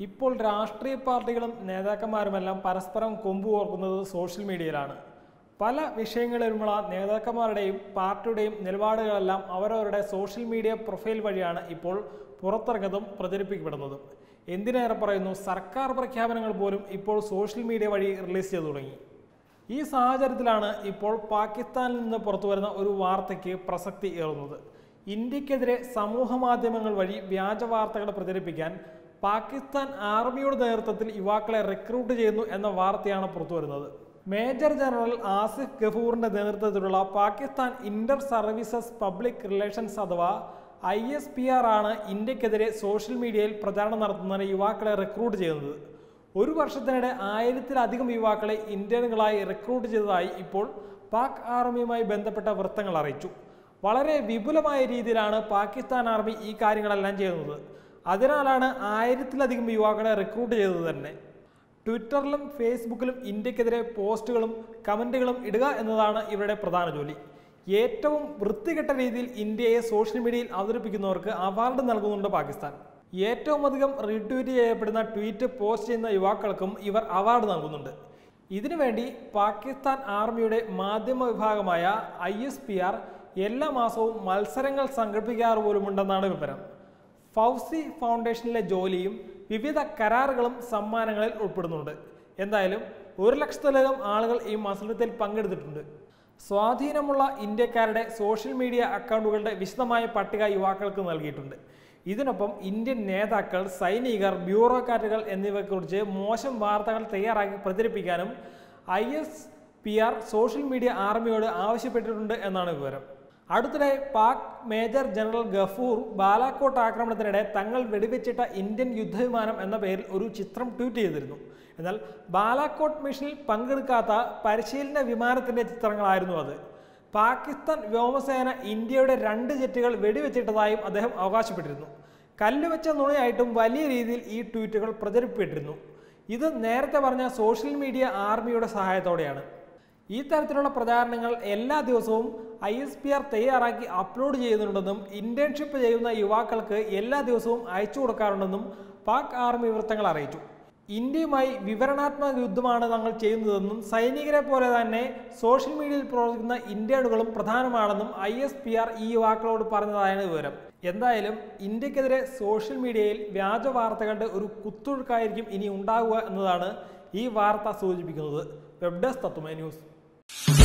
ഇപ്പോൾ രാഷ്ട്രീയ പാർട്ടികളും നേതാക്കന്മാരുമെല്ലാം പരസ്പരം കൊമ്പു ഓർക്കുന്നത് സോഷ്യൽ മീഡിയയിലാണ് പല വിഷയങ്ങളിലുമുള്ള നേതാക്കന്മാരുടെയും പാർട്ടിയുടെയും നിലപാടുകളെല്ലാം അവരവരുടെ സോഷ്യൽ മീഡിയ പ്രൊഫൈൽ വഴിയാണ് ഇപ്പോൾ പുറത്തിറങ്ങുന്നതും പ്രചരിപ്പിക്കപ്പെടുന്നതും എന്തിനേറെ പറയുന്നു സർക്കാർ പ്രഖ്യാപനങ്ങൾ പോലും ഇപ്പോൾ സോഷ്യൽ മീഡിയ വഴി റിലീസ് ചെയ്തു തുടങ്ങി ഈ സാഹചര്യത്തിലാണ് ഇപ്പോൾ പാകിസ്ഥാനിൽ നിന്ന് പുറത്തു വരുന്ന ഒരു വാർത്തയ്ക്ക് പ്രസക്തി ഏറുന്നത് ഇന്ത്യക്കെതിരെ സമൂഹ മാധ്യമങ്ങൾ വഴി വ്യാജ വാർത്തകൾ പ്രചരിപ്പിക്കാൻ പാകിസ്ഥാൻ ആർമിയുടെ നേതൃത്വത്തിൽ യുവാക്കളെ റിക്രൂട്ട് ചെയ്യുന്നു എന്ന വാർത്തയാണ് പുറത്തു വരുന്നത് മേജർ ജനറൽ ആസിഫ് ഗഫൂറിന്റെ നേതൃത്വത്തിലുള്ള Pakistan inter services public relations അഥവാ ഐ എസ് പി ആർ ആണ് ഇന്ത്യക്കെതിരെ സോഷ്യൽ മീഡിയയിൽ പ്രചാരണം നടത്തുന്നതിന് യുവാക്കളെ റിക്രൂട്ട് ചെയ്യുന്നത് ഒരു വർഷത്തിനിടെ ആയിരത്തിലധികം യുവാക്കളെ ഇന്ത്യനുകളായി റിക്രൂട്ട് ചെയ്തതായി ഇപ്പോൾ പാക് ആർമിയുമായി ബന്ധപ്പെട്ട വൃത്തങ്ങൾ അറിയിച്ചു വളരെ വിപുലമായ രീതിയിലാണ് പാകിസ്ഥാൻ ആർമി ഈ കാര്യങ്ങളെല്ലാം ചെയ്യുന്നത് അതിനാലാണ് ആയിരത്തിലധികം യുവാക്കളെ റിക്രൂട്ട് ചെയ്തത് തന്നെ ട്വിറ്ററിലും ഫേസ്ബുക്കിലും ഇന്ത്യക്കെതിരെ പോസ്റ്റുകളും കമൻറ്റുകളും ഇടുക എന്നതാണ് ഇവരുടെ പ്രധാന ജോലി ഏറ്റവും വൃത്തികെട്ട രീതിയിൽ ഇന്ത്യയെ സോഷ്യൽ മീഡിയയിൽ അവതരിപ്പിക്കുന്നവർക്ക് അവാർഡ് നൽകുന്നുണ്ട് പാകിസ്ഥാൻ ഏറ്റവും അധികം റീട്വീറ്റ് ചെയ്യപ്പെടുന്ന ട്വീറ്റ് പോസ്റ്റ് ചെയ്യുന്ന യുവാക്കൾക്കും ഇവർ അവാർഡ് നൽകുന്നുണ്ട് ഇതിനുവേണ്ടി പാകിസ്ഥാൻ ആർമിയുടെ മാധ്യമ വിഭാഗമായ ഐ എസ് പി ആർ എല്ലാ മാസവും മത്സരങ്ങൾ സംഘടിപ്പിക്കാറ് പോലുമുണ്ടെന്നാണ് വിവരം ഫൗസി ഫൗണ്ടേഷനിലെ ജോലിയും വിവിധ കരാറുകളും സമ്മാനങ്ങളിൽ ഉൾപ്പെടുന്നുണ്ട് എന്തായാലും ഒരു ലക്ഷത്തിലധികം ആളുകൾ ഈ മത്സരത്തിൽ പങ്കെടുത്തിട്ടുണ്ട് സ്വാധീനമുള്ള ഇന്ത്യക്കാരുടെ സോഷ്യൽ മീഡിയ അക്കൗണ്ടുകളുടെ വിശദമായ പട്ടിക യുവാക്കൾക്ക് നൽകിയിട്ടുണ്ട് ഇതിനൊപ്പം ഇന്ത്യൻ നേതാക്കൾ സൈനികർ ബ്യൂറോക്രാറ്റുകൾ എന്നിവയെക്കുറിച്ച് മോശം വാർത്തകൾ തയ്യാറാക്കി പ്രചരിപ്പിക്കാനും I S P R social media ആർമിയോട് ആവശ്യപ്പെട്ടിട്ടുണ്ട് എന്നാണ് വിവരം അടുത്തിടെ പാക് മേജർ ജനറൽ ഗഫൂർ ബാലാക്കോട്ട് ആക്രമണത്തിനിടെ തങ്ങൾ വെടിവെച്ചിട്ട ഇന്ത്യൻ യുദ്ധവിമാനം എന്ന പേരിൽ ഒരു ചിത്രം ട്വീറ്റ് ചെയ്തിരുന്നു എന്നാൽ ബാലാക്കോട്ട് മിഷനിൽ പങ്കെടുക്കാത്ത പരിശീലന വിമാനത്തിന്റെ ചിത്രങ്ങളായിരുന്നു അത് പാകിസ്ഥാൻ വ്യോമസേന ഇന്ത്യയുടെ രണ്ട് ജെറ്റുകൾ വെടിവെച്ചിട്ടതായും അദ്ദേഹം അവകാശപ്പെട്ടിരുന്നു കല്ലുവെച്ച നുണയായിട്ടും വലിയ രീതിയിൽ ഈ ട്വീറ്റുകൾ പ്രചരിപ്പിച്ചിരുന്നു ഇത് നേരത്തെ പറഞ്ഞ സോഷ്യൽ മീഡിയ ആർമിയുടെ സഹായത്തോടെയാണ് ഈ തരത്തിലുള്ള പ്രചാരണങ്ങൾ എല്ലാ ദിവസവും ഐ എസ് പി ആർ തയ്യാറാക്കി അപ്ലോഡ് ചെയ്യുന്നുണ്ടെന്നും ഇന്റേൺഷിപ്പ് ചെയ്യുന്ന യുവാക്കൾക്ക് എല്ലാ ദിവസവും അയച്ചു കൊടുക്കാറുണ്ടെന്നും പാക് ആർമി വൃത്തങ്ങൾ അറിയിച്ചു ഇന്ത്യയുമായി വിവരണാത്മക യുദ്ധമാണ് തങ്ങൾ ചെയ്യുന്നതെന്നും സൈനികരെ പോലെ തന്നെ സോഷ്യൽ മീഡിയയിൽ പ്രവർത്തിക്കുന്ന ഇന്ത്യനുകളും പ്രധാനമാണെന്നും ഐ എസ് പി ആർ ഈ യുവാക്കളോട് പറഞ്ഞതായാണ് വിവരം എന്തായാലും ഇന്ത്യക്കെതിരെ സോഷ്യൽ മീഡിയയിൽ വ്യാജ വാർത്തകളുടെ ഒരു കുത്തൊഴുക്കായിരിക്കും ഇനി ഉണ്ടാവുക എന്നതാണ് ഈ വാർത്ത സൂചിപ്പിക്കുന്നത് വെബ് ഡെസ്ക് തത്വമേ ന്യൂസ്